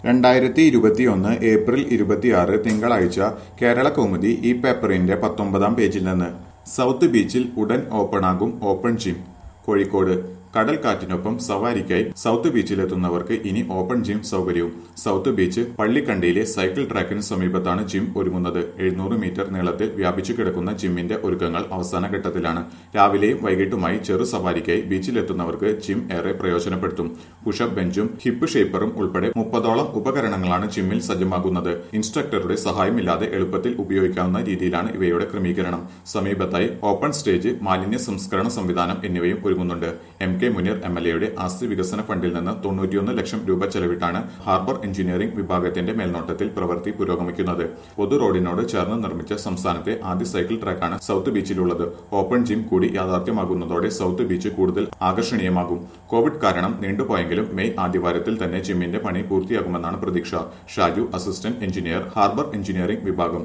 രണ്ടായിരത്തി ഇരുപത്തിയൊന്ന് ഏപ്രിൽ ഇരുപത്തിയാറ് തിങ്കളാഴ്ച കേരള കൗമുദി ഈ പേപ്പറിന്റെ പത്തൊമ്പതാം പേജിൽ നിന്ന് സൗത്ത് ബീച്ചിൽ ഉടൻ ഓപ്പണാകും ഓപ്പൺ ജിം കോഴിക്കോട് കടൽക്കാറ്റിനൊപ്പം സവാരിക്കായി സൗത്ത് ബീച്ചിലെത്തുന്നവർക്ക് ഇനി ഓപ്പൺ ജിം സൗകര്യവും സൗത്ത് ബീച്ച് പള്ളിക്കണ്ടിയിലെ സൈക്കിൾ ട്രാക്കിന് സമീപത്താണ് ജിം ഒരുങ്ങുന്നത് എഴുന്നൂറ് മീറ്റർ നീളത്തിൽ വ്യാപിച്ചു കിടക്കുന്ന ജിമ്മിന്റെ ഒരുക്കങ്ങൾ അവസാന ഘട്ടത്തിലാണ് രാവിലെയും വൈകിട്ടുമായി ചെറു സവാരിക്കായി ബീച്ചിലെത്തുന്നവർക്ക് ജിം ഏറെ പ്രയോജനപ്പെടുത്തും പുഷപ്പ് ബെഞ്ചും ഹിപ്പ് ഷേപ്പറും ഉൾപ്പെടെ മുപ്പതോളം ഉപകരണങ്ങളാണ് ജിമ്മിൽ സജ്ജമാകുന്നത് ഇൻസ്ട്രക്ടറുടെ സഹായമില്ലാതെ എളുപ്പത്തിൽ ഉപയോഗിക്കാവുന്ന രീതിയിലാണ് ഇവയുടെ ക്രമീകരണം സമീപത്തായി ഓപ്പൺ സ്റ്റേജ് മാലിന്യ സംസ്കരണ സംവിധാനം എന്നിവയും ഒരുങ്ങുന്നുണ്ട് M K Muneer M L എയുടെ ആസ്തി വികസന ഫണ്ടിൽ നിന്ന് തൊണ്ണൂറ്റിയൊന്ന് ലക്ഷം രൂപ ചെലവിട്ടാണ് ഹാർബർ എഞ്ചിനീയറിംഗ് വിഭാഗത്തിന്റെ മേൽനോട്ടത്തിൽ പ്രവൃത്തി പുരോഗമിക്കുന്നത് പൊതു റോഡിനോട് ചേർന്ന് നിർമ്മിച്ച സംസ്ഥാനത്തെ ആദ്യ സൈക്കിൾ ട്രാക്കാണ് സൗത്ത് ബീച്ചിലുള്ളത് ഓപ്പൺ ജിം കൂടി യാഥാർത്ഥ്യമാകുന്നതോടെ സൗത്ത് ബീച്ച് കൂടുതൽ ആകർഷണീയമാകും കോവിഡ് കാരണം നീണ്ടുപോയെങ്കിലും മെയ് ആദ്യവാരത്തിൽ തന്നെ ജിമ്മിന്റെ പണി പൂർത്തിയാകുമെന്നാണ് പ്രതീക്ഷ Shaju assistant engineer harbour engineering വിഭാഗം